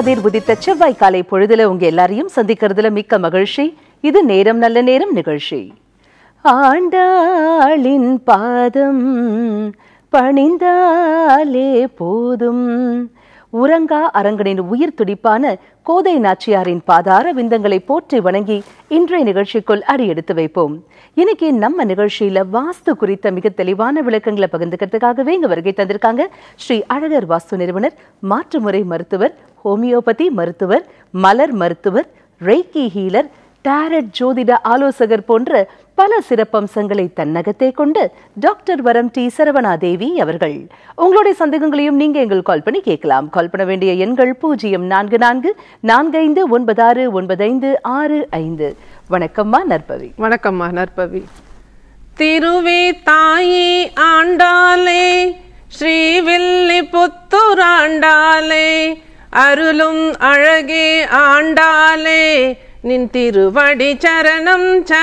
கதிர் உதித்த செவ்வாய் காலை பொழுதுல உங்க எல்லாரையும் சந்திக்கிறதுல மிக்க மகிழ்ச்சி இது நேரம் நல்ல நேரம் நிகழ்ச்சி ஆண்டாளின் பாதம் பணிந்தாலே போதும் உறங்கா அரங்கனின் உயிர் துடிப்பான கோதை நாச்சியாரின் பாதார விந்தங்களை போற்றி வணங்கி இன்றைய நிகழ்ச்சிக்குள் அடியெடுத்து வைப்போம் இன்னைக்கு நம்ம நிகழ்ச்சியில வாஸ்து குறித்த மிக தெளிவான விளக்கங்களை பகிர்ந்துக்கிறதுக்காகவே இங்க வருகை தந்திருக்காங்க ஸ்ரீ அழகர் வாஸ்து நிறுவனர் மாற்றுமுறை மருத்துவர் ஹோமியோபதி மருத்துவர் மலர் மருத்துவர் ரெய்கி ஹீலர் டாரட் ஜோதிட ஆலோசகர் போன்ற பல சிறப்பம்சங்களை தன்னகத்தே கொண்டு டாக்டர் வரம் டி சரவணாதேவி அவர்கள் உங்களுடைய சந்தேகங்களையும் நீங்க எங்கள் கால் பண்ணி கேட்கலாம் கால் பண்ண வேண்டிய எண்கள் பூஜ்ஜியம் நான்கு நான்கு நான்கைந்து ஒன்பதாறு ஒன்பதைந்து ஆறு ஐந்து வணக்கம்மா நற்பவி வணக்கம்மா நற்பவி திருவே தாயே ஆண்டாளே ஸ்ரீவில்லி புத்துராண்டாளே அருளும் அழகே ஆண்டாளே நின் திருவடி சரணம்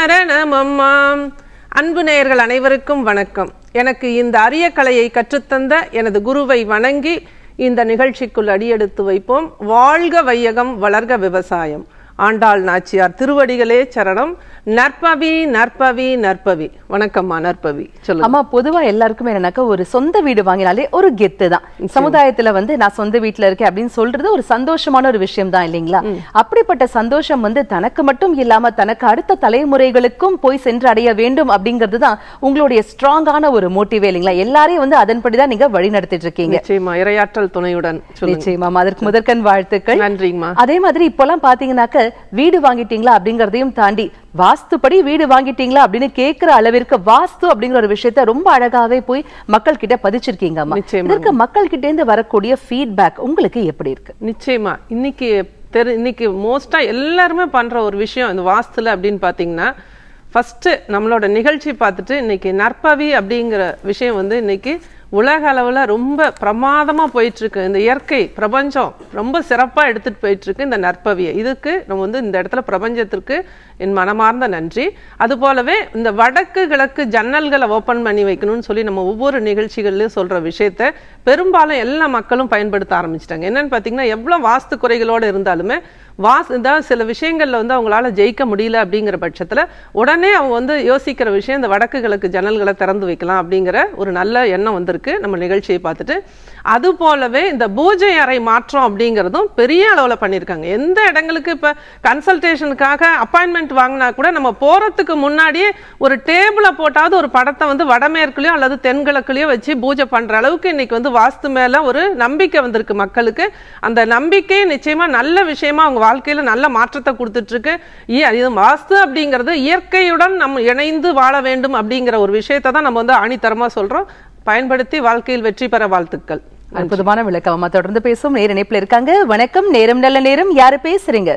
சரணமம்மாம் அன்பு நேயர்கள் அனைவருக்கும் வணக்கம் எனக்கு இந்த அரிய கலையை கற்றுத்தந்த எனது குருவை வணங்கி இந்த நிகழ்ச்சிக்குள் அடியெடுத்து வைப்போம் வாழ்க வையகம் வளர்க விவசாயம் ஆண்டாள் நாச்சியார் திருவடிகளே சரணம் நற்பவி நற்பவி நற்பவி வணக்கம்மா நற்பவி சொல்லுங்க அம்மா பொதுவா எல்லாருக்குமே என்னன்னாக்கா ஒரு சொந்த வீடு வாங்கினாலே ஒரு கெத்து தான் சமுதாயத்துல வந்து நான் சொந்த வீட்டுல இருக்கேன் அப்படின்னு சொல்றது ஒரு சந்தோஷமான ஒரு விஷயம் தான் இல்லைங்களா அப்படிப்பட்ட சந்தோஷம் வந்து தனக்கு மட்டும் இல்லாம தனக்கு அடுத்த தலைமுறைகளுக்கும் போய் சென்று அடைய வேண்டும் அப்படிங்கிறது தான் உங்களுடைய ஸ்ட்ராங்கான ஒரு மோட்டிவே இல்லைங்களா எல்லாரையும் வந்து அதன்படிதான் நீங்க வழி நடத்திட்டு இருக்கீங்க நிச்சயமா இரையாற்றல் துணையுடன் சொல்லுங்க நிச்சயமா அதற்கு முதற்கண் வாழ்த்துக்கள் நன்றிங்கம்மா அதே மாதிரி இப்போலாம் பாத்தீங்கன்னாக்க வீடு வாங்கிட்டீங்களா அப்படிங்கறதையும் தாண்டி வாஸ்துப்படி வீடு வாங்கிட்டீங்களா அப்படின்னு கேக்குற அளவிற்கு வாஸ்து அப்படிங்கிற ஒரு விஷயத்த ரொம்ப அழகாவே போய் மக்கள் கிட்ட பதிச்சிருக்கீங்க அம்மா நிச்சயமா. இதற்கு மக்கள் கிட்ட இருந்து வரக்கூடிய ஃபீட்பேக் உங்களுக்கு எப்படி இருக்கு நிச்சயமா இன்னைக்கு தெரு இன்னைக்கு மோஸ்டா எல்லாருமே பண்ற ஒரு விஷயம் இந்த வாஸ்துல அப்படின்னு பாத்தீங்கன்னா ஃபர்ஸ்ட் நம்மளோட நிகழ்ச்சி பார்த்துட்டு இன்னைக்கு நற்பவி அப்படிங்கிற விஷயம் வந்து இன்னைக்கு உலக அளவுல ரொம்ப பிரமாதமா போயிட்டு இருக்கு இந்த இயற்கை பிரபஞ்சம் ரொம்ப சிறப்பா எடுத்துட்டு போயிட்டு இருக்கு இந்த நற்பவியை இதுக்கு நம்ம வந்து இந்த இடத்துல பிரபஞ்சத்திற்கு என் மனமார்ந்த நன்றி அது போலவே இந்த வடக்கு கிழக்கு ஜன்னல்களை ஓபன் பண்ணி வைக்கணும்னு சொல்லி நம்ம ஒவ்வொரு நிகழ்ச்சிகள்லயும் சொல்ற விஷயத்த பெரும்பாலும் எல்லா மக்களும் பயன்படுத்த ஆரம்பிச்சிட்டாங்க என்னன்னு பாத்தீங்கன்னா எவ்வளவு வாஸ்து குறைகளோட இருந்தாலுமே வாஸ் இதான் சில விஷயங்கள்ல வந்து அவங்களால ஜெயிக்க முடியல அப்படிங்கிற பட்சத்துல உடனே அவங்க வந்து யோசிக்கிற விஷயம் இந்த வடக்கு கிழக்கு ஜன்னல்களை திறந்து வைக்கலாம் அப்படிங்கிற ஒரு நல்ல எண்ணம் வந்திருக்கு நம்ம நிகழ்ச்சியை பார்த்துட்டு அது போலவே இந்த பூஜை அறை மாற்றம் அப்படிங்கிறதும் பெரிய அளவுல பண்ணியிருக்காங்க எந்த இடங்களுக்கு இப்ப கன்சல்டேஷனுக்காக அப்பாயின்மெண்ட் வாங்கினா கூட நம்ம போறதுக்கு முன்னாடியே ஒரு டேபிளை போட்டாவது ஒரு படத்தை வந்து வடமேற்குலயோ அல்லது தென்கிழக்குலயோ வச்சு பூஜை பண்ற அளவுக்கு இன்னைக்கு வந்து வாஸ்து மேல ஒரு நம்பிக்கை வந்திருக்கு மக்களுக்கு அந்த நம்பிக்கை நிச்சயமா நல்ல விஷயமா அவங்க வாழ்க்கையில நல்ல மாற்றத்தை கொடுத்துட்டு இருக்கு இய- இது வாஸ்து அப்படிங்கிறது இயற்கையுடன் நம்ம இணைந்து வாழ வேண்டும் அப்படிங்கிற ஒரு விஷயத்தை தான் நம்ம வந்து ஆணித்தரமா சொல்றோம் பயன்படுத்தி வாழ்க்கையில் வெற்றி பெற வாழ்த்துக்கள் அற்புதமான விளக்கம் அம்மா தொடர்ந்து பேசும் நேர இணைப்புல இருக்காங்க வணக்கம் நேரம் நல்ல நேரம் யாரு பேசுறீங்க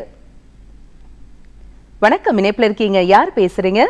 வணக்கம் இணைப்புல இருக்கீங்க யார் பேசுறீங்க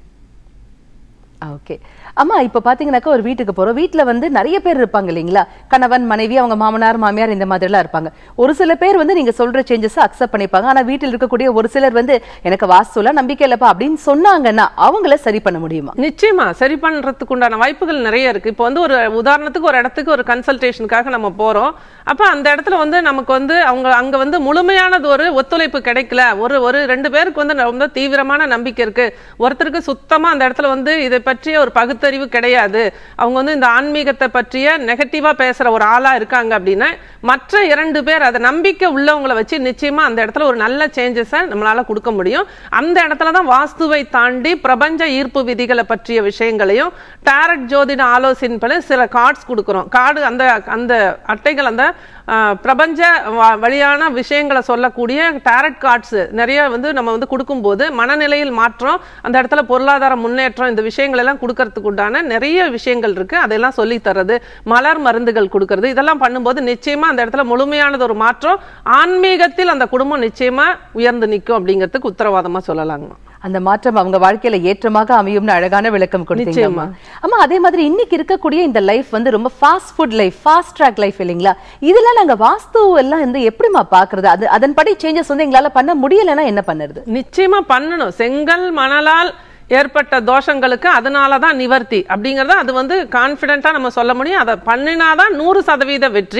ஓகே அம்மா இப்ப பாத்தீங்கன்னாக்கா ஒரு வீட்டுக்கு போறோம் வீட்ல வந்து நிறைய பேர் இருப்பாங்க இல்லைங்களா கணவன் மனைவி அவங்க மாமனார் மாமியார் இந்த மாதிரி எல்லாம் இருப்பாங்க ஒரு சில பேர் வந்து நீங்க சொல்ற சேஞ்சஸ் அக்செப்ட் பண்ணிப்பாங்க ஆனா வீட்டில் இருக்கக்கூடிய ஒரு சிலர் வந்து எனக்கு வாஸ்துல நம்பிக்கை இல்லப்பா அப்படின்னு சொன்னாங்கன்னா அவங்கள சரி பண்ண முடியுமா நிச்சயமா சரி பண்றதுக்கு உண்டான வாய்ப்புகள் நிறைய இருக்கு இப்போ வந்து ஒரு உதாரணத்துக்கு ஒரு இடத்துக்கு ஒரு கன்சல்டேஷனுக்காக நம்ம போறோம் அப்ப அந்த இடத்துல வந்து நமக்கு வந்து அவங்க அங்க வந்து முழுமையானது ஒரு ஒத்துழைப்பு கிடைக்கல ஒரு ஒரு ரெண்டு பேருக்கு வந்து ரொம்ப தீவிரமான நம்பிக்கை இருக்கு ஒருத்தருக்கு சுத்தமா அந்த இடத்துல வந்து இதை பற்றிய ஒரு பகுத்தறிவு கிடையாது அவங்க வந்து இந்த ஆன்மீகத்தை பற்றிய நெகட்டிவா பேசுற ஒரு ஆளா இருக்காங்க அப்படின்னா மற்ற இரண்டு பேர் அதை நம்பிக்கை உள்ளவங்களை வச்சு நிச்சயமா அந்த இடத்துல ஒரு நல்ல சேஞ்சஸை நம்மளால கொடுக்க முடியும் அந்த இடத்துல தான் வாஸ்துவை தாண்டி பிரபஞ்ச ஈர்ப்பு விதிகளை பற்றிய விஷயங்களையும் டாரட் ஜோதிட ஆலோசனை சில கார்ட்ஸ் கொடுக்குறோம் கார்டு அந்த அந்த அட்டைகள் அந்த ஆஹ், பிரபஞ்ச வ- வழியான விஷயங்களை சொல்லக்கூடிய டாரட் கார்ட்ஸ் நிறைய வந்து நம்ம வந்து கொடுக்கும்போது மனநிலையில் மாற்றம் அந்த இடத்துல பொருளாதார முன்னேற்றம் இந்த விஷயங்கள் எல்லாம் கொடுக்கறதுக்கு உண்டான நிறைய விஷயங்கள் இருக்கு அதெல்லாம் சொல்லி தர்றது மலர் மருந்துகள் கொடுக்கறது இதெல்லாம் பண்ணும்போது நிச்சயமா அந்த இடத்துல முழுமையானது ஒரு மாற்றம் ஆன்மீகத்தில் அந்த குடும்பம் நிச்சயமா உயர்ந்து நிற்கும் அப்படிங்கிறதுக்கு உத்தரவாதமா சொல்லலாங்கம்மா அந்த மாற்றம் அவங்க வாழ்க்கையில ஏற்றமாக அமையும்னு அழகான விளக்கம் கொடுத்தீங்க நிச்சயமா. அம்மா அதே மாதிரி இன்னைக்கு இருக்கக்கூடிய இந்த லைஃப் வந்து ரொம்ப fast food life fast track life இல்லைங்களா இதெல்லாம் நாங்க வாஸ்து எல்லாம் வந்து எப்படிமா பாக்குறது அது அதன்படி சேஞ்சஸ் வந்து எங்களால பண்ண முடியலைன்னா என்ன பண்ணுறது நிச்சயமா பண்ணணும் செங்கல் மணலால் ஏற்பட்ட தோஷங்களுக்கு அதனால தான் நிவர்த்தி அப்படிங்கறத அது வந்து கான்ஃபிடென்ட்டா நம்ம சொல்ல முடியும் அதை பண்ணினாதான் நூறு சதவீத வெற்றி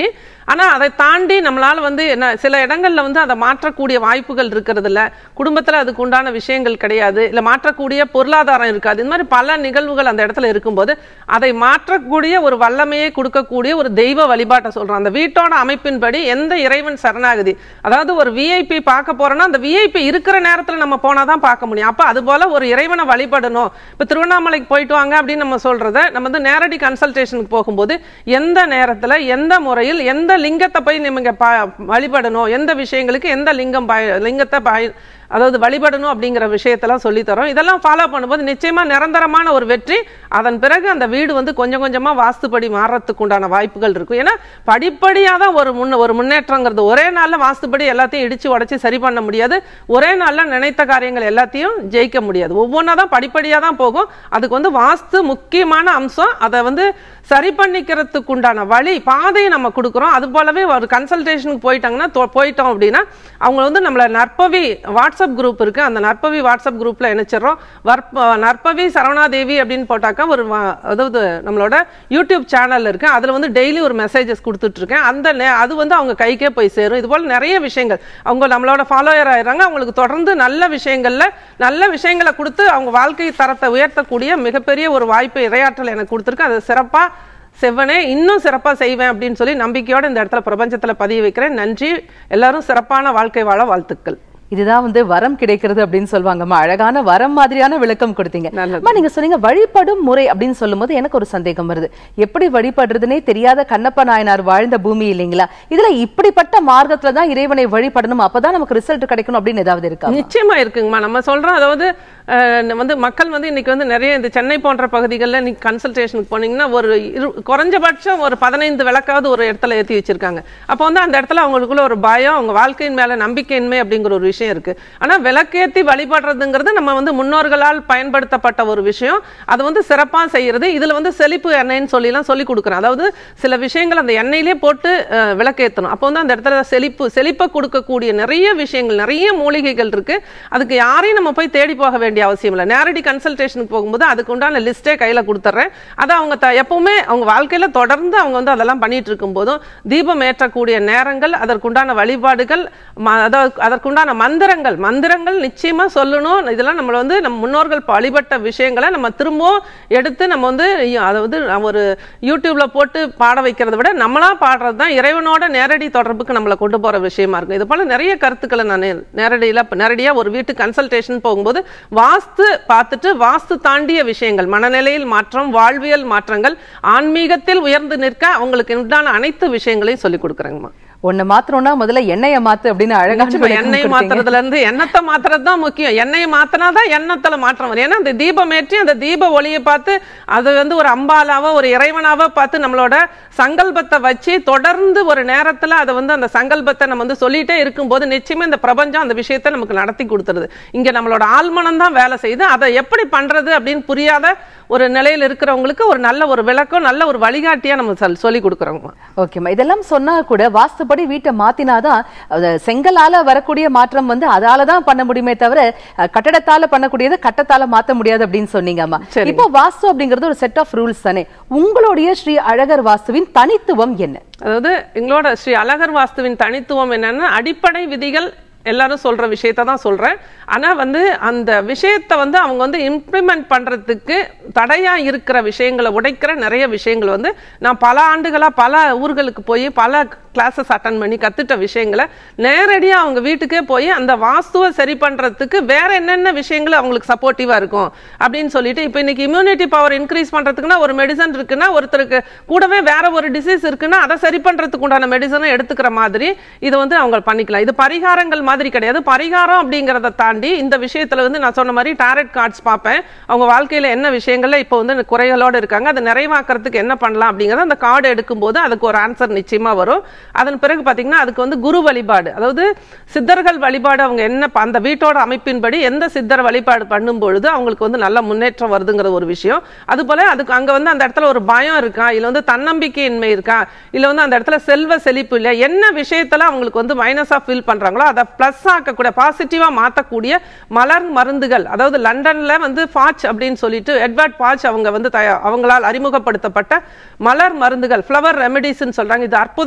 ஆனா அதை தாண்டி நம்மளால வந்து என்ன சில இடங்கள்ல வந்து அதை மாற்றக்கூடிய வாய்ப்புகள் இருக்கிறது இல்ல குடும்பத்துல அதுக்கு உண்டான விஷயங்கள் கிடையாது இல்ல மாற்றக்கூடிய பொருளாதாரம் இருக்காது இந்த மாதிரி பல நிகழ்வுகள் அந்த இடத்துல இருக்கும்போது அதை மாற்றக்கூடிய ஒரு வல்லமையை கொடுக்கக்கூடிய ஒரு தெய்வ வழிபாட்டை சொல்றோம் அந்த வீட்டோட அமைப்பின்படி எந்த இறைவன் சரணாகதி அதாவது ஒரு விஐபி பார்க்க போறோம்னா அந்த விஐபி இருக்கிற நேரத்துல நம்ம போனா தான் பார்க்க முடியும் அப்ப அது போல ஒரு இறைவனை வழிபடணும் இப்ப திருவண்ணாமலைக்கு போயிட்டு வாங்க அப்படின்னு நம்ம சொல்றத நம்ம வந்து நேரடி கன்சல்டேஷனுக்கு போகும்போது எந்த நேரத்துல எந்த முறையில் எந்த லிங்கத்தை போய் நீங்க பா- வழிபடணும் எந்த விஷயங்களுக்கு எந்த லிங்கம் பய- லிங்கத்தை பய- அதாவது வழிபடணும் அப்படிங்கிற விஷயத்தெல்லாம் சொல்லித் தரோம் இதெல்லாம் ஃபாலோ பண்ணும்போது நிச்சயமா நிரந்தரமான ஒரு வெற்றி அதன் பிறகு அந்த வீடு வந்து கொஞ்சம் கொஞ்சமா வாஸ்துப்படி மாறுறதுக்கு உண்டான வாய்ப்புகள் இருக்கும் ஏன்னா படிப்படியாக தான் ஒரு முன்ன ஒரு முன்னேற்றங்கிறது ஒரே நாள்ல வாஸ்துப்படி எல்லாத்தையும் இடிச்சு உடைச்சு சரி பண்ண முடியாது ஒரே நாள்ல நினைத்த காரியங்கள் எல்லாத்தையும் ஜெயிக்க முடியாது ஒவ்வொன்றா தான் படிப்படியா தான் போகும் அதுக்கு வந்து வாஸ்து முக்கியமான அம்சம் அதை வந்து சரி பண்ணிக்கிறதுக்கு உண்டான வழி பாதையை நம்ம கொடுக்குறோம் அது போலவே ஒரு கன்சல்டேஷனுக்கு போயிட்டாங்கன்னா தொ- போயிட்டோம் அப்படின்னா அவங்க வந்து நம்மள நற்பவி வாட்ஸ்அப் குரூப் இருக்கு அந்த நற்பவி வாட்ஸ்அப் குரூப்ல இணைச்சிடுறோம் வற்ப நற்பவி சரவணாதேவி அப்படின்னு போட்டாக்கா ஒரு வ- அதாவது நம்மளோட யூடியூப் சேனல் இருக்கு அதுல வந்து டெய்லி ஒரு மெசேஜஸ் கொடுத்துட்டு இருக்கேன் அந்த நே- அது வந்து அவங்க கைக்கே போய் சேரும் இது போல நிறைய விஷயங்கள் அவங்க நம்மளோட ஃபாலோயர் ஆயிடுறாங்க அவங்களுக்கு தொடர்ந்து நல்ல விஷயங்கள்ல நல்ல விஷயங்களை கொடுத்து அவங்க வாழ்க்கை தரத்தை உயர்த்தக்கூடிய மிகப்பெரிய ஒரு வாய்ப்பு இரையாற்றல் எனக்கு கொடுத்துருக்கு அது சிறப்பா செவ்வனே இன்னும் சிறப்பா செய்வேன் அப்படின்னு சொல்லி நம்பிக்கையோட இந்த இடத்துல பிரபஞ்சத்துல பதிய வைக்கிறேன் நன்றி எல்லாரும் சிறப்பான வாழ்க்கை வாழ வாழ்த்துக்கள் இதுதான் வந்து வரம் கிடைக்கிறது அப்படின்னு சொல்லுவாங்கம்மா அழகான வரம் மாதிரியான விளக்கம் கொடுத்தீங்க நல்லது. அம்மா நீங்க சொன்னீங்க வழிபடும் முறை அப்படின்னு சொல்லும்போது எனக்கு ஒரு சந்தேகம் வருது எப்படி வழிபடுறதுனே தெரியாத கண்ணப்ப நாயனார் வாழ்ந்த பூமி இல்லைங்களா இதுல இப்படிப்பட்ட மார்க்கத்துல தான் இறைவனை வழிபடணும் அப்பதான் நமக்கு ரிசல்ட் கிடைக்கணும் அப்படின்னு ஏதாவது இருக்கா நிச்சயமா இருக்குங்கம்மா நம்ம சொல்றோம் அதாவது அஹ், வந்து மக்கள் வந்து இன்னைக்கு வந்து நிறைய இந்த சென்னை போன்ற பகுதிகளில் நீங்க கன்சல்டேஷனுக்கு போனீங்கன்னா ஒரு இரு குறைஞ்சபட்சம் ஒரு பதினைந்து விளக்காவது ஒரு இடத்துல ஏற்றி வச்சிருக்காங்க அப்போ வந்து அந்த இடத்துல அவங்களுக்குள்ள ஒரு பயம் அவங்க வாழ்க்கையின் மேல நம்பிக்கையின்மை அப்படிங்கிற ஒரு விஷயம் இருக்கு ஆனா விளக்கேத்தி வழிபடுறதுங்கிறது நம்ம வந்து முன்னோர்களால் பயன்படுத்தப்பட்ட ஒரு விஷயம் அது வந்து சிறப்பா செய்யறது இதுல வந்து செழிப்பு எண்ணெய்ன்னு சொல்லிலாம் சொல்லி கொடுக்குறேன் அதாவது சில விஷயங்கள் அந்த எண்ணெயிலே போட்டு அஹ், விளக்கேத்தணும் அப்போ வந்து அந்த இடத்துல செழிப்பு செழிப்பை கொடுக்கக்கூடிய நிறைய விஷயங்கள் நிறைய மூலிகைகள் இருக்கு அதுக்கு யாரையும் நம்ம போய் தேடி போக வேண்டிய அவசியம் இல்லை நேரடி கன்சல்டேஷனுக்கு போகும்போது அதுக்கு உண்டான லிஸ்ட்டே கையில கொடுத்துட்றேன் அதை அவங்க த- எப்பவுமே அவங்க வாழ்க்கையில தொடர்ந்து அவங்க வந்து அதெல்லாம் பண்ணிட்டு இருக்கும் போதும் தீபம் ஏற்றக்கூடிய நேரங்கள் அதற்குண்டான வழிபாடுகள் ம- அதாவது அதற்குண்டான மந்திரங்கள் மந்திரங்கள் நிச்சயமா சொல்லணும் இதெல்லாம் நம்மள வந்து நம்ம முன்னோர்கள் வழிபட்ட விஷயங்களை நம்ம திரும்பவும் எடுத்து நம்ம வந்து ஐயோ, அதை வந்து நம்ம ஒரு யூடியூப்ல போட்டு பாட வைக்கிறத விட நம்மளா பாடுறது தான் இறைவனோட நேரடி தொடர்புக்கு நம்மளை கொண்டு போற விஷயமா இருக்கும் இது போல நிறைய கருத்துக்களை நான் நேரடியில் நேரடியா ஒரு வீட்டு கன்சல்டேஷன் போகும்போது வாஸ்து பார்த்துட்டு வாஸ்து தாண்டிய விஷயங்கள் மனநிலையில் மாற்றம் வாழ்வியல் மாற்றங்கள் ஆன்மீகத்தில் உயர்ந்து நிற்க அவங்களுக்கு உண்டான அனைத்து விஷயங்களையும் சொல்லி கொடுக்குறேங்கம்மா ஒண்ணு மாத்திரம்னா முதல்ல எண்ணெய மாத்து அப்படின்னு அழகான நிச்சயமா விளக்கம் எண்ணெய் கொடுத்தீங்க. மாத்துறதுல இருந்து எண்ணத்தை மாத்துறது தான் முக்கியம் எண்ணெயை மாத்தினா தான் எண்ணத்துல மாற்றம் வரும் ஏன்னா அந்த தீபம் ஏற்றி அந்த தீப ஒளியை பார்த்து அது வந்து ஒரு அம்பாலாவோ ஒரு இறைவனாவோ பார்த்து நம்மளோட சங்கல்பத்தை வச்சு தொடர்ந்து ஒரு நேரத்துல அதை வந்து அந்த சங்கல்பத்தை நம்ம வந்து சொல்லிட்டே இருக்கும்போது நிச்சயமா இந்த பிரபஞ்சம் அந்த விஷயத்தை நமக்கு நடத்தி கொடுத்துருது இங்க நம்மளோட ஆழ்மனம் தான் வேலை செய்யுது அதை எப்படி பண்றது அப்படின்னு புரியாத ஒரு நிலையில் இருக்கிறவங்களுக்கு ஒரு நல்ல ஒரு விளக்கம் நல்ல ஒரு வழிகாட்டியா நம்ம சொல்- சொல்லி கொடுக்குறோங்க ஓகேம்மா இதெல்லாம் சொன்னா கூட வாஸ்துபடி வீட்டை மாத்தினாதான் அது செங்கலால வரக்கூடிய மாற்றம் வந்து அதால தான் பண்ண முடியுமே தவிர அஹ், கட்டடத்தால பண்ணக்கூடியதை கட்டத்தால மாத்த முடியாது அப்படின்னு சொன்னீங்கம்மா சரிங்க. இப்போ வாஸ்து அப்படிங்கிறது ஒரு செட் ஆஃப் ரூல்ஸ் தானே உங்களுடைய ஸ்ரீ அழகர் வாஸ்துவின் தனித்துவம் என்ன அதாவது எங்களோட ஸ்ரீ அழகர் வாஸ்துவின் தனித்துவம் என்னன்னா அடிப்படை விதிகள் எல்லாரும் சொல்ற விஷயத்த தான் சொல்றேன் ஆனா வந்து அந்த விஷயத்தை வந்து அவங்க வந்து இம்ப்ளிமெண்ட் பண்றதுக்கு தடையா இருக்கிற விஷயங்களை உடைக்கிற நிறைய விஷயங்கள் வந்து நான் பல ஆண்டுகளா பல ஊர்களுக்கு போய் பல கிளாஸஸ் அட்டன் பண்ணி கத்துட்ட விஷயங்களை நேரடியா அவங்க வீட்டுக்கே போய் அந்த வாஸ்துவை சரி பண்றதுக்கு வேற என்னென்ன விஷயங்கள் அவங்களுக்கு சப்போர்ட்டிவா இருக்கும் அப்படின்னு சொல்லிட்டு இப்போ இன்னைக்கு இம்யூனிட்டி பவர் இன்க்ரீஸ் பண்றதுக்குன்னா ஒரு மெடிசன் இருக்குன்னா ஒருத்தருக்கு கூடவே வேற ஒரு டிசீஸ் இருக்குன்னா அதை சரி பண்றதுக்கு உண்டான மெடிசனை எடுத்துக்கிற மாதிரி இதை வந்து அவங்க பண்ணிக்கலாம் இது பரிகாரங்கள் மாதிரி கிடையாது பரிகாரம் அப்படிங்கிறத தாண்டி இந்த விஷயத்துல வந்து நான் சொன்ன மாதிரி டாரட் கார்ட்ஸ் பார்ப்பேன் அவங்க வாழ்க்கையில என்ன விஷயங்கள்ல இப்போ வந்து குறைகளோட இருக்காங்க அதை நிறைவாக்குறதுக்கு என்ன பண்ணலாம் அப்படிங்கறத அந்த கார்டு எடுக்கும்போது அதுக்கு ஒரு ஆன்சர் நிச்சயமா வரும் அதன் பிறகு பாத்தீங்கன்னா அதுக்கு வந்து குரு வழிபாடு அதாவது சித்தர்கள் வழிபாடு அவங்க என்ன ப- அந்த வீட்டோட அமைப்பின்படி எந்த சித்தர் வழிபாடு பண்ணும் பொழுது அவங்களுக்கு வந்து நல்ல முன்னேற்றம் வருதுங்கிற ஒரு விஷயம் அது போல அதுக்கு அங்க வந்து அந்த இடத்துல ஒரு பயம் இருக்கா இல்ல வந்து தன்னம்பிக்கையின்மை இருக்கா இல்ல வந்து அந்த இடத்துல செல்வ செழிப்பு இல்ல என்ன விஷயத்துல அவங்களுக்கு வந்து மைனஸா ஃபீல் பண்றாங்களோ அதை பிளஸ் ஆக்கக்கூடிய பாசிட்டிவா மாத்தக்கூடிய மலர் மருந்துகள் அதாவது லண்டன்ல வந்து ஃபாச் அப்படின்னு சொல்லிட்டு எட்வர்ட் பாச் அவங்க வந்து தயா- அவங்களால் அறிமுகப்படுத்தப்பட்ட மலர் மருந்துகள் ஃப்ளவர் ரெமெடிஸ்ன்னு சொல்றாங்க இது அற்புதமான ஒரு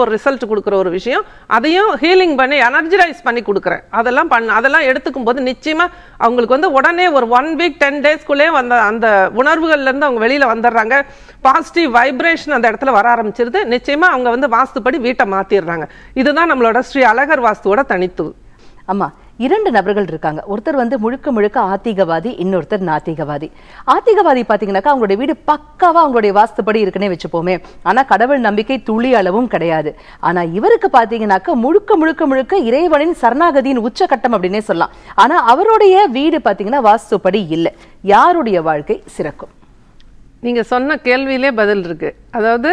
ஒரு ரிசல்ட் கொடுக்குற ஒரு விஷயம் அதையும் ஹீலிங் பண்ணி எனர்ஜரைஸ் பண்ணி கொடுக்குறேன் அதெல்லாம் பண்ண அதெல்லாம் எடுத்துக்கும் போது நிச்சயமா அவங்களுக்கு வந்து உடனே ஒரு ஒன் வீக் டென் டேஸ்க்குள்ளே வந்த அந்த உணர்வுகள்ல இருந்து அவங்க வெளியில வந்துடுறாங்க பாசிட்டிவ் வைப்ரேஷன் அந்த இடத்துல வர ஆரம்பிச்சிருது நிச்சயமா அவங்க வந்து வாஸ்துப்படி வீட்டை மாத்திடுறாங்க இதுதான் நம்மளோட ஸ்ரீ அழகர் வாஸ்துவோட தனித்துவம் ஆமா இரண்டு நபர்கள் இருக்காங்க ஒருத்தர் வந்து முழுக்க முழுக்க ஆத்திகவாதி இன்னொருத்தர் நாத்திகவாதி ஆத்திகவாதி பாத்தீங்கன்னாக்கா அவங்களுடைய வீடு பக்காவா அவங்களுடைய வாஸ்துப்படி இருக்குன்னே வச்சுப்போமே ஆனா கடவுள் நம்பிக்கை துளி அளவும் கிடையாது ஆனா இவருக்கு பாத்தீங்கன்னாக்கா முழுக்க முழுக்க முழுக்க இறைவனின் சரணாகதியின் உச்சகட்டம் அப்படின்னே சொல்லலாம் ஆனா அவருடைய வீடு பாத்தீங்கன்னா வாஸ்துப்படி இல்லை யாருடைய வாழ்க்கை சிறக்கும் நீங்க சொன்ன கேள்வியிலே பதில் இருக்கு அதாவது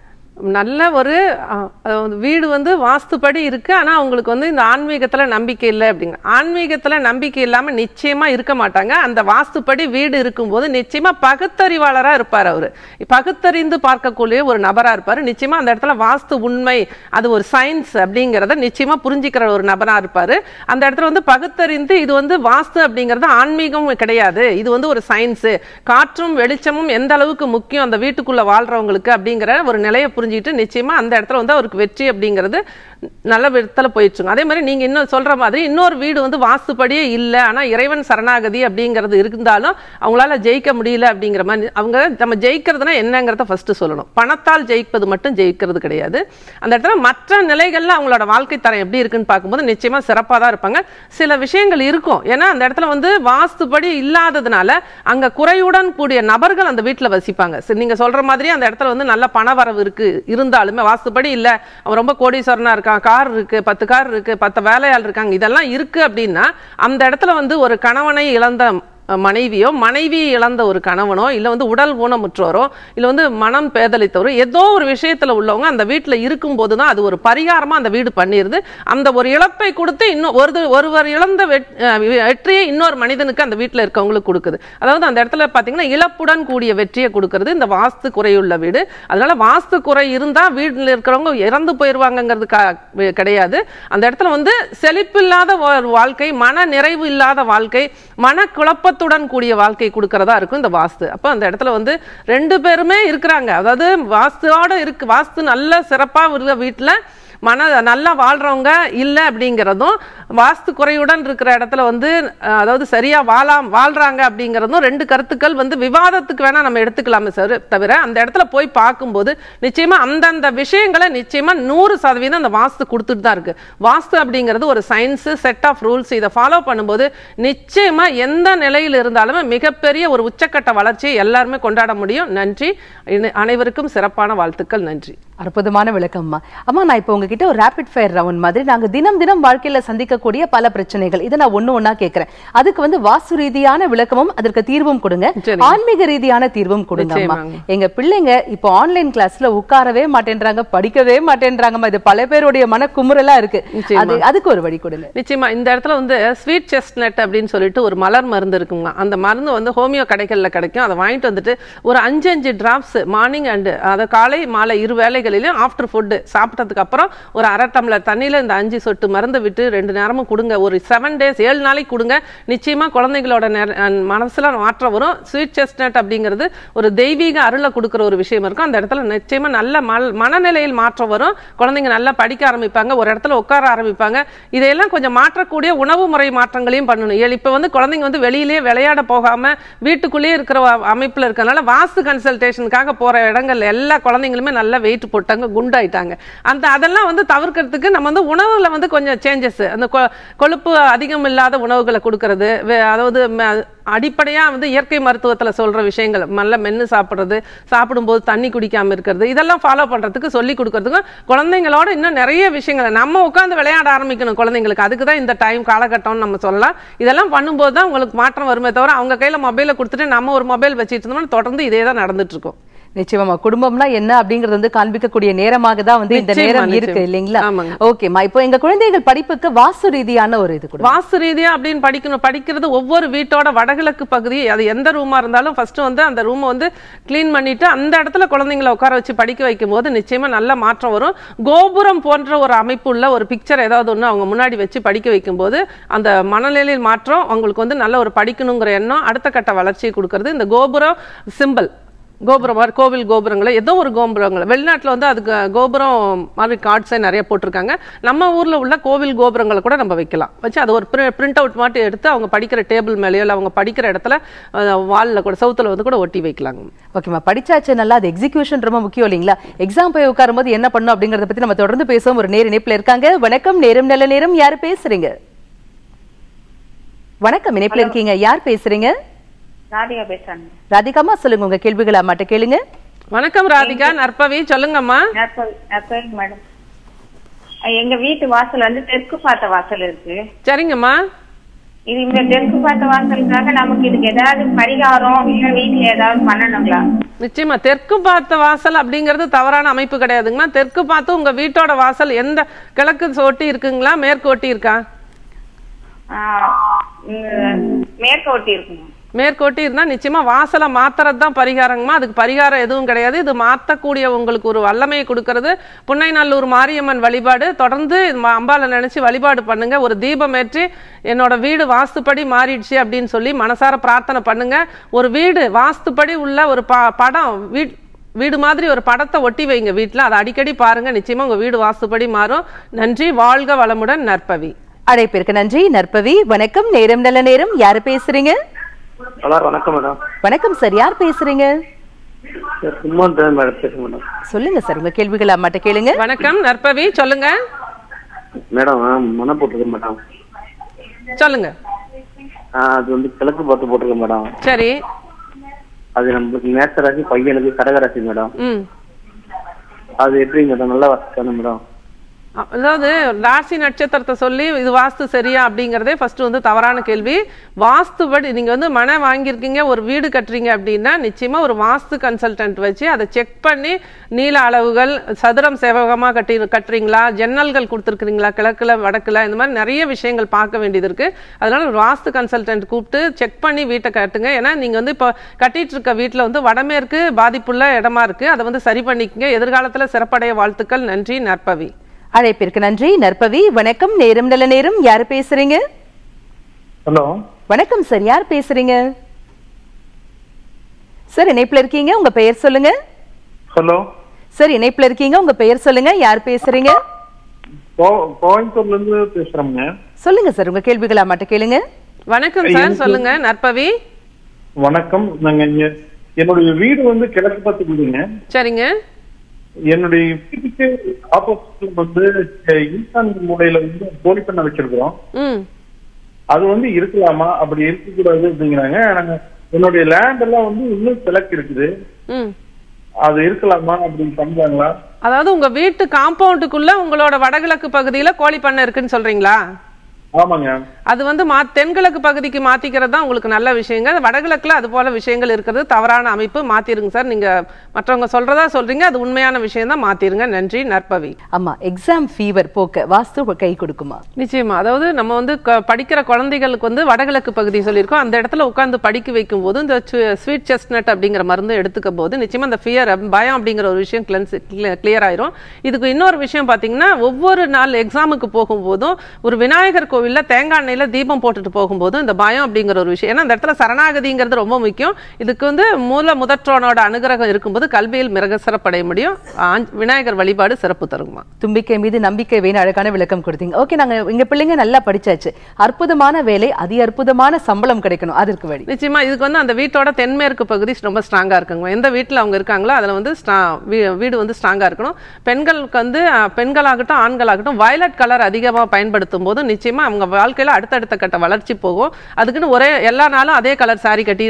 நல்ல ஒரு அ, அதாவது வீடு வந்து வாஸ்துப்படி இருக்கு ஆனா அவங்களுக்கு வந்து இந்த ஆன்மீகத்துல நம்பிக்கை இல்லை அப்படிங்க ஆன்மீகத்துல நம்பிக்கை இல்லாம நிச்சயமா இருக்க மாட்டாங்க அந்த வாஸ்துப்படி வீடு இருக்கும்போது நிச்சயமா பகுத்தறிவாளரா இருப்பார் அவரு பகுத்தறிந்து பார்க்கக்கூடிய ஒரு நபரா இருப்பாரு நிச்சயமா அந்த இடத்துல வாஸ்து உண்மை அது ஒரு சயின்ஸ் அப்படிங்கிறத நிச்சயமா புரிஞ்சுக்கிற ஒரு நபரா இருப்பாரு அந்த இடத்துல வந்து பகுத்தறிந்து இது வந்து வாஸ்து அப்படிங்கிறது ஆன்மீகம் கிடையாது இது வந்து ஒரு சயின்ஸ் காற்றும் வெளிச்சமும் எந்த அளவுக்கு முக்கியம் அந்த வீட்டுக்குள்ள வாழ்றவங்களுக்கு அப்படிங்கிற ஒரு நிலையை புரிஞ்சுக்கிட்டு நிச்சயமா அந்த இடத்துல வந்து அவருக்கு வெற்றி அப்படிங்கிறது நல்ல விதத்துல போயிடுச்சுங்க அதே மாதிரி நீங்க இன்னும் சொல்ற மாதிரி இன்னொரு வீடு வந்து வாஸ்துப்படியே இல்லை ஆனா இறைவன் சரணாகதி அப்படிங்கிறது இருந்தாலும் அவங்களால ஜெயிக்க முடியல அப்படிங்கிற மாதிரி அவங்க நம்ம ஜெயிக்கிறதுனா என்னங்கிறத ஃபர்ஸ்ட் சொல்லணும் பணத்தால் ஜெயிப்பது மட்டும் ஜெயிக்கிறது கிடையாது அந்த இடத்துல மற்ற நிலைகள்ல அவங்களோட வாழ்க்கை தரம் எப்படி இருக்குன்னு பார்க்கும்போது நிச்சயமா சிறப்பா தான் இருப்பாங்க சில விஷயங்கள் இருக்கும் ஏன்னா அந்த இடத்துல வந்து வாஸ்துப்படி இல்லாததுனால அங்க குறையுடன் கூடிய நபர்கள் அந்த வீட்டுல வசிப்பாங்க சரி, நீங்க சொல்ற மாதிரி அந்த இடத்துல வந்து நல்ல பண வரவு இருக்கு இருந்தாலுமே வாஸ்துப்படி இல்ல அவன் ரொம்ப கோடீஸ்வரனா இருக்கான் கார் இருக்கு பத்து கார் இருக்கு பத்து வேலையாள் இருக்காங்க இதெல்லாம் இருக்கு அப்படின்னா அந்த இடத்துல வந்து ஒரு கணவனை இழந்த மனைவியோ மனைவி இழந்த ஒரு கணவனோ இல்ல வந்து உடல் ஊனமுற்றோரோ இல்ல வந்து மனம் பேதலித்தவரோ ஏதோ ஒரு விஷயத்துல உள்ளவங்க அந்த வீட்டுல இருக்கும்போது தான் அது ஒரு பரிகாரமா அந்த வீடு பண்ணிருது அந்த ஒரு இழப்பை கொடுத்து இன்னும் ஒரு ஒருவர் இழந்த வெட்- அஹ் வெற்றியை இன்னொரு மனிதனுக்கு அந்த வீட்டுல இருக்கவங்களுக்கு கொடுக்குது அதாவது அந்த இடத்துல பாத்தீங்கன்னா இழப்புடன் கூடிய வெற்றியை கொடுக்கிறது இந்த வாஸ்து குறையுள்ள வீடு அதனால வாஸ்து குறை இருந்தா வீட்டுல இருக்கிறவங்க இறந்து போயிருவாங்கங்கிறது க- கிடையாது அந்த இடத்துல வந்து செழிப்பில்லாத ஒரு வாழ்க்கை மன நிறைவு இல்லாத வாழ்க்கை மன குழப்பத்துடன் கூடிய வாழ்க்கை கொடுக்கறதா இருக்கும் இந்த வாஸ்து அப்ப அந்த இடத்துல வந்து ரெண்டு பேருமே இருக்கிறாங்க அதாவது வாஸ்துவோட இருக்கு வாஸ்து நல்ல சிறப்பா இருக்க வீட்டுல மன நல்லா வாழ்றவங்க இல்லை அப்படிங்கிறதும் வாஸ்து குறையுடன் இருக்கிற இடத்துல வந்து அஹ், அதாவது சரியா வாழாம் வாழ்றாங்க அப்படிங்கிறதும் ரெண்டு கருத்துக்கள் வந்து விவாதத்துக்கு வேணா நம்ம எடுத்துக்கலாமே சார் தவிர அந்த இடத்துல போய் பார்க்கும்போது நிச்சயமா அந்தந்த விஷயங்களை நிச்சயமா நூறு சதவீதம் அந்த வாஸ்து கொடுத்துட்டு தான் இருக்கு வாஸ்து அப்படிங்கிறது ஒரு சயின்ஸ் செட் ஆஃப் ரூல்ஸ் இதை ஃபாலோ பண்ணும்போது நிச்சயமா எந்த நிலையில் இருந்தாலுமே மிகப்பெரிய ஒரு உச்சக்கட்ட வளர்ச்சியை எல்லாருமே கொண்டாட முடியும் நன்றி இனி- அனைவருக்கும் சிறப்பான வாழ்த்துக்கள் நன்றி அற்புதமான விளக்கம்மா அம்மா நான் இப்போ உங்ககிட்ட ஒரு ரேபிட் ஃபயர் ரவுண்ட் மாதிரி நாங்க தினம் தினம் வாழ்க்கையில சந்திக்கக்கூடிய பல பிரச்சனைகள் இதை நான் ஒண்ணு ஒண்ணா கேட்கிறேன் அதுக்கு வந்து வாஸ்து ரீதியான விளக்கமும் அதற்கு தீர்வும் கொடுங்க சரி. ஆன்மீக ரீதியான தீர்வும் கொடுங்க அம்மா நிச்சயமாங்க. எங்க பிள்ளைங்க இப்போ ஆன்லைன் கிளாஸ்ல உட்காரவே மாட்டேன்றாங்க படிக்கவே மாட்டேன்றாங்கம்மா இது பல பேருடைய மன குமுறலா இருக்கு நிச்சயமா. அது அதுக்கு ஒரு வழி கொடுங்க நிச்சயமா இந்த இடத்துல வந்து ஸ்வீட் செஸ்ட்நட் அப்படின்னு சொல்லிட்டு ஒரு மலர் மருந்து இருக்குங்க அந்த மருந்து வந்து ஹோமியோ கடைகளில் கிடைக்கும் அதை வாங்கிட்டு வந்துட்டு ஒரு அஞ்சு அஞ்சு டிராப்ஸ் மார்னிங் அண்டு அதை காலை மாலை இரு வேளைகளிலும் ஆஃப்டர் ஃபுட்டு சாப்பிட்டதுக்கு அப்புறம் ஒரு அரை டம்ளர் தண்ணியில் இந்த அஞ்சு சொட்டு மருந்தை விட்டு ரெண்டு நேரமும் கொடுங்க ஒரு செவன் டேஸ் ஏழு நாளைக்கு கொடுங்க நிச்சயமா குழந்தைகளோட நேர- அஹ் மனசுல மாற்றம் வரும் ஸ்வீட் செஸ்ட்நட் அப்படிங்கிறது ஒரு தெய்வீக அருளை கொடுக்குற ஒரு விஷயம் இருக்கும் அந்த இடத்துல நிச்சயமா நல்ல மல்- மனநிலையில் மாற்றம் வரும் குழந்தைங்க நல்லா படிக்க ஆரம்பிப்பாங்க ஒரு இடத்துல உட்கார ஆரம்பிப்பாங்க இதையெல்லாம் கொஞ்சம் மாற்றக்கூடிய உணவு முறை மாற்றங்களையும் பண்ணணும் ஏ- இப்ப வந்து குழந்தைங்க வந்து வெளியிலேயே விளையாட போகாம வீட்டுக்குள்ளேயே இருக்கிற வ- அமைப்புல இருக்கறனால வாஸ்து கன்சல்டேஷனுக்காக போற இடங்கள்ல எல்லா குழந்தைங்களுமே நல்லா வெயிட் போட்டாங்க குண்டாயிட்டாங்க அந்த அதெல்லாம் வந்து தவிர்க்கிறதுக்கு நம்ம வந்து உணவுல வந்து கொஞ்சம் சேஞ்சஸ் அந்த கொ- கொழுப்பு அதிகம் இல்லாத உணவுகளை கொடுக்கறது வே- அதாவது ம- அடிப்படையா வந்து இயற்கை மருத்துவத்துல சொல்ற விஷயங்கள் நல்ல மென்னு சாப்பிடுறது சாப்பிடும்போது தண்ணி குடிக்காம இருக்கிறது இதெல்லாம் ஃபாலோ பண்றதுக்கு சொல்லி கொடுக்கறதுக்கும் குழந்தைங்களோட இன்னும் நிறைய விஷயங்களை நம்ம உட்காந்து விளையாட ஆரம்பிக்கணும் குழந்தைங்களுக்கு அதுக்கு தான் இந்த டைம் காலகட்டம்னு நம்ம சொல்லலாம் இதெல்லாம் பண்ணும்போது தான் உங்களுக்கு மாற்றம் வருமே தவிர அவங்க கையில மொபைலை கொடுத்துட்டு நம்ம ஒரு மொபைல் வச்சுட்டு இருந்தோம்னா தொடர்ந்து இதே தான் நடந்துட்டு இருக்கும் நிச்சயமா குடும்பம்னா என்ன அப்படிங்கறது வந்து காண்பிக்கக்கூடிய நேரமாக தான் வந்து இந்த நிச்சயமா, நேரம் இருக்கு நிச்சயமா. இல்லைங்களா ஆமாங்க. ஓகேம்மா இப்போ எங்க குழந்தைகள் படிப்புக்கு வாஸ்து ரீதியான ஒரு இது கொடுங்க வாஸ்து ரீதியா அப்படின்னு படிக்கணும் படிக்கிறது ஒவ்வொரு வீட்டோட வடகிழக்கு பகுதி அது எந்த ரூமா இருந்தாலும் ஃபர்ஸ்ட் வந்து அந்த ரூமை வந்து க்ளீன் பண்ணிட்டு அந்த இடத்துல குழந்தைங்களை உட்கார வச்சு படிக்க வைக்கும் போது நிச்சயமா நல்ல மாற்றம் வரும் கோபுரம் போன்ற ஒரு அமைப்பு உள்ள ஒரு பிக்சர் ஏதாவது ஒன்று அவங்க முன்னாடி வச்சு படிக்க வைக்கும்போது அந்த மனநிலையில் மாற்றம் அவங்களுக்கு வந்து நல்ல ஒரு படிக்கணுங்கிற எண்ணம் அடுத்த கட்ட வளர்ச்சியை கொடுக்கறது இந்த கோபுரம் சிம்பல் கோபுரம் மாதிரி கோவில் கோபுரங்களை ஏதோ ஒரு கோபுரங்களை வெளிநாட்டுல வந்து அதுக்கு கோபுரம் மாதிரி கார்ட்ஸே நிறைய போட்டிருக்காங்க நம்ம ஊர்ல உள்ள கோவில் கோபுரங்களை கூட நம்ம வைக்கலாம் வச்சு அதை ஒரு பிரிண்ட் அவுட் மாட்டி எடுத்து அவங்க படிக்கிற டேபிள் மேலேயோ இல்லை அவங்க படிக்கிற இடத்துல வாலில் கூட சவுத்துல வந்து கூட ஒட்டி வைக்கலாங்க ஓகேம்மா படிச்சாச்சு நல்லா அது எக்ஸிகியூஷன் ரொம்ப முக்கியம் இல்லைங்களா எக்ஸாம் போய் உட்காரும்போது என்ன பண்ணும் அப்படிங்கறத பத்தி நம்ம தொடர்ந்து பேசுவோம் ஒரு நேர் இணைப்புல இருக்காங்க வணக்கம் நேரம் நல்ல நேரம் யார் பேசுறீங்க வணக்கம் இணைப்புல இருக்கீங்க யார் பேசுறீங்க ராதிகா பேசுறாங்க ராதிகாமா சொல்லுங்க உங்க கேள்விகளை அம்மாட்ட கேளுங்க வணக்கம் ராதிகா நற்பவி சொல்லுங்கம்மா நற்ப- நற்பவி மேடம் அஹ் எங்க வீட்டு வாசல் வந்து தெற்கு பார்த்த வாசல் இருக்கு சரிங்கம்மா இது இந்த தெற்கு பார்த்த வாசலுக்காக நமக்கு இதுக்கு ஏதாவது பரிகாரம் இல்ல வீட்டுல ஏதாவது பண்ணணுங்களா நிச்சயமா தெற்கு பார்த்த வாசல் அப்படிங்கிறது தவறான அமைப்பு கிடையாதுங்கம்மா தெற்கு பார்த்து உங்க வீட்டோட வாசல் எந்த கிழக்கு ஒட்டி இருக்குங்களா மேற்கு ஒட்டி இருக்கா ஆஹ் இங்க மேற்க ஒட்டி இருக்குங்க மேற்கு ஒட்டி இருந்தா நிச்சயமா வாசலை மாத்துறது தான் பரிகாரங்கம்மா அதுக்கு பரிகாரம் எதுவும் கிடையாது இது மாத்தக்கூடிய உங்களுக்கு ஒரு வல்லமையை கொடுக்கறது புன்னைநல்லூர் மாரியம்மன் வழிபாடு தொடர்ந்து ம- அம்பாளை நினைச்சு வழிபாடு பண்ணுங்க ஒரு தீபம் ஏற்றி என்னோட வீடு வாஸ்துப்படி மாறிடுச்சு அப்படின்னு சொல்லி மனசார பிரார்த்தனை பண்ணுங்க ஒரு வீடு வாஸ்துப்படி உள்ள ஒரு ப படம் வீட் வீடு மாதிரி ஒரு படத்தை ஒட்டி வைங்க வீட்டில் அதை அடிக்கடி பாருங்க நிச்சயமா உங்க வீடு வாஸ்துப்படி மாறும் நன்றி வாழ்க வளமுடன் நற்பவி அழைப்பிற்கு நன்றி நற்பவி வணக்கம் நேரம் நல்ல நேரம் யாரு பேசுறீங்க ஹலோ வணக்கம் மேடம் வணக்கம் சார் யார் பேசுறீங்க சார் குமார் தான் மேடம் பேசுங்க மேடம் சொல்லுங்க சார் உங்க கேள்விகளை அம்மாட்ட கேளுங்க வணக்கம் நற்பவி சொல்லுங்க மேடம் மன போட்டிருக்கேன் மேடம் சொல்லுங்க ஆ, அது வந்து கிழக்கு பார்த்து போட்டிருக்கேன் மேடம் சரி அது நம்மளுக்கு மேச ராசி பையனுக்கு கடகராசி மேடம் ம் அது எப்படி மேடம் நல்லா வசதி மேடம் அதாவது ராசி நட்சத்திரத்தை சொல்லி இது வாஸ்து சரியா அப்படிங்கறதே ஃபர்ஸ்ட் வந்து தவறான கேள்வி வாஸ்துபடி நீங்க வந்து மனை வாங்கியிருக்கீங்க ஒரு வீடு கட்டுறீங்க அப்படின்னா நிச்சயமா ஒரு வாஸ்து கன்சல்டன்ட் வச்சு அதை செக் பண்ணி நீள அளவுகள் சதுரம் செவகமா கட்டி கட்டுறீங்களா ஜன்னல்கள் கொடுத்துருக்கீங்களா கிழக்குல வடக்குல இந்த மாதிரி நிறைய விஷயங்கள் பார்க்க வேண்டியது இருக்கு அதனால ஒரு வாஸ்து கன்சல்டன்ட் கூப்பிட்டு செக் பண்ணி வீட்டை கட்டுங்க ஏன்னா நீங்க வந்து இப்போ கட்டிட்டு இருக்க வீட்டில் வந்து வடமேற்கு பாதிப்புள்ள இடமா இருக்கு அதை வந்து சரி பண்ணிக்கங்க எதிர்காலத்துல சிறப்படைய வாழ்த்துக்கள் நன்றி நற்பவி அழைப்பிற்கு நன்றி நற்பவி வணக்கம் நேரம் நல்ல நேரம் யார் பேசுறீங்க ஹலோ வணக்கம் சார் யார் பேசுறீங்க சார் இணைப்புல இருக்கீங்க உங்க பெயர் சொல்லுங்க ஹலோ சார் இணைப்புல இருக்கீங்க உங்க பெயர் சொல்லுங்க யார் பேசுறீங்க கோ- கோயம்புத்தூர்ல இருந்து பேசுறோம்ங்க சொல்லுங்க சார் உங்க கேள்விகளை அம்மாட்ட கேளுங்க வணக்கம் சார் சொல்லுங்க நற்பவி வணக்கம் நாங்க இங்க என்னுடைய வீடு வந்து கிழக்கு பார்த்து வீடுங்க சரிங்க என்னுடைய வீட்டுக்கு ஆப்போசிட்ல வந்து ஈசான் மூலையில வந்து கோழி பண்ண வச்சிருக்கிறோம் ம் அது வந்து இருக்கலாமா அப்படி இருக்கக்கூடாது அப்படிங்கிறாங்க நாங்க என்னுடைய லேண்ட் எல்லாம் வந்து இன்னும் கிழக்கு இருக்குது ம் அது இருக்கலாமா அப்படின்னு பண்றாங்களா அதாவது உங்க வீட்டு காம்பவுண்டுக்குள்ள உங்களோட வடகிழக்கு பகுதியில கோழி பண்ணை இருக்குன்னு சொல்றீங்களா ஆமாங்க அது வந்து மா தென்கிழக்கு பகுதிக்கு மாத்திக்கிறது தான் உங்களுக்கு நல்ல விஷயங்க வடகிழக்குல அது போல விஷயங்கள் இருக்கிறது தவறான அமைப்பு மாத்திருங்க சார் நீங்க மற்றவங்க சொல்றதா சொல்றீங்க அது உண்மையான விஷயம் தான் மாத்திருங்க நன்றி நற்பவி ஆமா எக்ஸாம் ஃபீவர் போக்க வாஸ்து கை கொடுக்குமா நிச்சயமா அதாவது நம்ம வந்து க- படிக்கிற குழந்தைகளுக்கு வந்து வடகிழக்கு பகுதி சொல்லியிருக்கோம் அந்த இடத்துல உட்கார்ந்து படிக்க வைக்கும் போது இந்த ஸ்வீட் செஸ்ட்நட் அப்படிங்கிற மருந்து எடுத்துக்க போது நிச்சயமா அந்த ஃபியர் பயம் அப்படிங்கிற ஒரு விஷயம் கிளியர் ஆயிரும் இதுக்கு இன்னொரு விஷயம் பாத்தீங்கன்னா ஒவ்வொரு நாள் எக்ஸாமுக்கு போகும்போதும் ஒரு விநாயகர் கோவில்ல தேங்காய் எண்ணெயில தீபம் போட்டுட்டு போகும்போதும் இந்த பயம் அப்படிங்கிற ஒரு விஷயம் ஏன்னா அந்த இடத்துல சரணாகதிங்கிறது ரொம்ப முக்கியம் இதுக்கு வந்து மூல முதற்றோனோட அனுகிரகம் இருக்கும்போது கல்வியில் மிக சிறப்படைய முடியும் ஆஞ்- விநாயகர் வழிபாடு சிறப்பு தருமா தும்பிக்கை மீது நம்பிக்கை வேணும் அழகான விளக்கம் கொடுத்தீங்க ஓகே நாங்க எங்க பிள்ளைங்க நல்லா படிச்சாச்சு அற்புதமான வேலை அதி அற்புதமான சம்பளம் கிடைக்கணும் அதற்கு வழி நிச்சயமா இதுக்கு வந்து அந்த வீட்டோட தென்மேற்கு பகுதி ரொம்ப ஸ்ட்ராங்கா இருக்குங்க எந்த வீட்டில் அவங்க இருக்காங்களோ அதில் வந்து strong- வீ- வீடு வந்து ஸ்ட்ராங்கா இருக்கணும் பெண்களுக்கு வந்து அஹ், பெண்களாகட்டும் ஆண்களாகட்டும் வயலட் கலர் அதிகமாக பயன்படுத்தும் போது நிச்சயமா அவங்க வாழ்க்கையில அடுத்தடுத்த கட்ட வளர்ச்சி போகும் அதுக்குன்னு ஒரே எல்லா நாளும் அதே கலர் saree கட்டி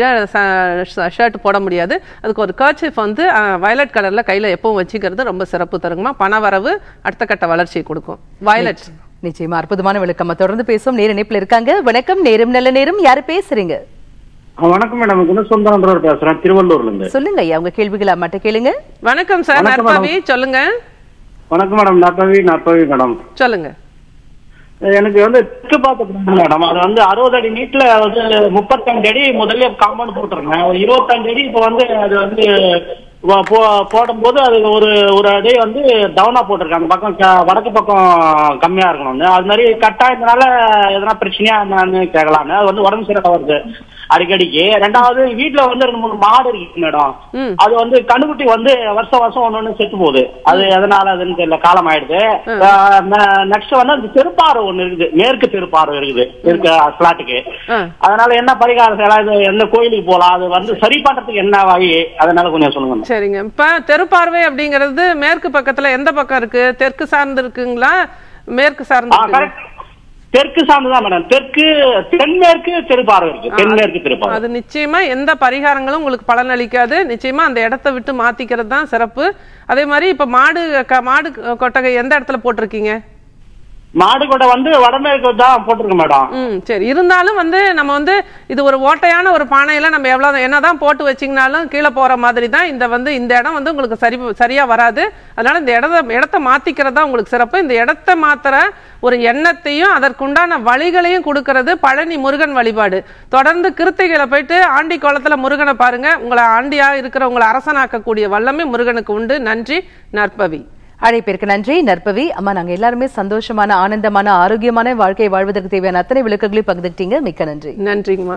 ஷர்ட் போட முடியாது அதுக்கு ஒரு கர்ச்சிஃப் வந்து வயலட் கலர்ல கையில எப்பவும் வச்சுக்கிறது ரொம்ப சிறப்பு தருங்கம்மா பணவரவு அடுத்த கட்ட வளர்ச்சியை கொடுக்கும் வயலட் நிச்சயமா அற்புதமான விளக்கம் தொடர்ந்து பேசும் நேர இணைப்புல இருக்காங்க வணக்கம் நேரம் நல்ல நேரம் யாரு பேசுறீங்க வணக்கம் மேடம் குணசுந்தரன்றவர் பேசுறேன் திருவள்ளூர்ல இருந்து சொல்லுங்க ஐயா உங்க கேள்விகளை அம்மாட்ட கேளுங்க வணக்கம் சார் வணக்கம் நற்பவி சொல்லுங்க வணக்கம் மேடம் நற்பவி நற்பவி மேடம் சொல்லுங்க எனக்கு வந்து தெற்கு பார்த்து மேடம் அது வந்து அறுபது அடி நீட்ல வந்து முப்பத்தஞ்சு அடி முதல்ல காம்பவுண்ட் போட்டிருந்தேன் ஒரு இருபத்தஞ்சு அடி இப்போ வந்து அது வந்து வ- போ- போடும்போது அது ஒரு ஒரு அடி வந்து டவுனா போட்டிருக்காங்க அந்த பக்கம் க- வடக்கு பக்கம் கம்மியா இருக்கணும்னு அது மாதிரி கட்டா இதனால எதனா பிரச்சனையா என்னன்னு கேட்கலான்னு அது வந்து உடம்பு சரியாக வருது அடிக்கடிக்கு ரெண்டாவது வீட்டுல வந்து ரெண்டு மூணு மாடு இருக்கு மேடம் ம். அது வந்து கண்ணுக்குட்டி வந்து வருஷம் வருஷம் ஒண்ணு ஒண்ணு செத்து போகுது அது எதனால அதுன்னு தெரியல காலம் ஆயிடுது நெக்ஸ்ட் வந்து அந்த திருப்பாறு ஒண்ணு இருக்குது மேற்கு திருப்பாறு இருக்குது இருக்க பிளாட்டுக்கு ஆ. அதனால என்ன பரிகாரம் செய்யலாம் இது எந்த கோயிலுக்கு போலாம் அது வந்து சரி பண்றதுக்கு என்ன வழி அதனால கொஞ்சம் சொல்லுங்க மேம். சரிங்க இப்ப தெருப்பார்வை அப்படிங்கிறது மேற்கு பக்கத்துல எந்த பக்கம் இருக்கு தெற்கு சார்ந்து இருக்குங்களா மேற்கு சார்ந்து ஆ இருக்குங்களா? கரெக்ட் தெற்கு சார்ந்துதான் மேடம் தெற்கு தென்மேற்கு திருப்பாறை இருக்கு தென்மேற்கு திருப்பாறை அது நிச்சயமா எந்த பரிகாரங்களும் உங்களுக்கு பலன் அளிக்காது நிச்சயமா அந்த இடத்த விட்டு மாத்திக்கிறது தான் சிறப்பு அதே மாதிரி இப்ப மாடு க- மாடு கொட்டகை எந்த இடத்துல போட்டிருக்கீங்க மாடு கொட்டை வந்து வடமேற்கு தான் போட்டிருக்கு மேடம் ம் சரி இருந்தாலும் வந்து நம்ம வந்து இது ஒரு ஓட்டையான ஒரு பானையில நம்ம எவ்வளவு என்னதான் போட்டு வச்சிங்கனாலும் கீழே போற மாதிரி தான் இந்த வந்து இந்த இடம் வந்து உங்களுக்கு சரி சரியா வராது அதனால இந்த இடத்த இடத்த மாத்திக்கிறது தான் உங்களுக்கு சிறப்பு இந்த இடத்த மாத்திர ஒரு எண்ணத்தையும் அதற்குண்டான வழிகளையும் கொடுக்கறது பழனி முருகன் வழிபாடு தொடர்ந்து கிருத்திகையில போயிட்டு ஆண்டி கோலத்துல முருகனை பாருங்க உங்களை ஆண்டியா இருக்கிற உங்களை அரசனாக்கக்கூடிய வல்லமை முருகனுக்கு உண்டு நன்றி நற்பவி அழைப்பிற்கு நன்றி நற்பவி அம்மா நாங்க எல்லாருமே சந்தோஷமான ஆனந்தமான ஆரோக்கியமான வாழ்க்கை வாழ்வதற்கு தேவையான அத்தனை விளக்குகளையும் பகிர்ந்துக்கிட்டீங்க மிக்க நன்றி நன்றிங்கம்மா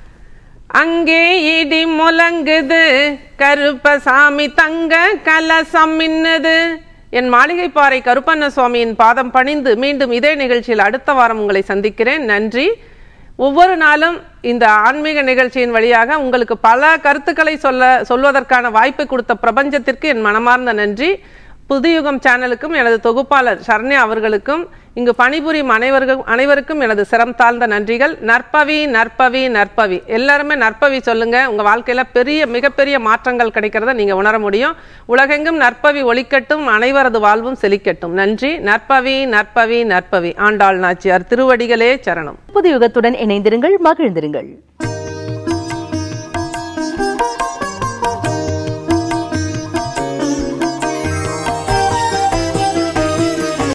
அங்கே இடி முழங்குது கருப்பசாமி தங்க கலசம் மின்னுது என் மாளிகைப்பாறை கருப்பண்ண சுவாமியின் பாதம் பணிந்து மீண்டும் இதே நிகழ்ச்சியில் அடுத்த வாரம் உங்களை சந்திக்கிறேன் நன்றி ஒவ்வொரு நாளும் இந்த ஆன்மீக நிகழ்ச்சியின் வழியாக உங்களுக்கு பல கருத்துக்களை சொல்ல சொல்வதற்கான வாய்ப்பை கொடுத்த பிரபஞ்சத்திற்கு என் மனமார்ந்த நன்றி புதுயுகம் சேனலுக்கும் எனது தொகுப்பாளர் சரண்யா அவர்களுக்கும் இங்கு பணிபுரியும் அனைவருக்கும் அனைவருக்கும் எனது சிரம் தாழ்ந்த நன்றிகள் நற்பவி நற்பவி நற்பவி எல்லாருமே நற்பவி சொல்லுங்க உங்க வாழ்க்கையில பெரிய மிகப்பெரிய மாற்றங்கள் கிடைக்கிறத நீங்க உணர முடியும் உலகெங்கும் நற்பவி ஒலிக்கட்டும் அனைவரது வாழ்வும் செழிக்கட்டும் நன்றி நற்பவி நற்பவி நற்பவி ஆண்டாள் நாச்சியார் திருவடிகளே சரணம் புது யுகத்துடன் இணைந்திருங்கள் மகிழ்ந்திருங்கள்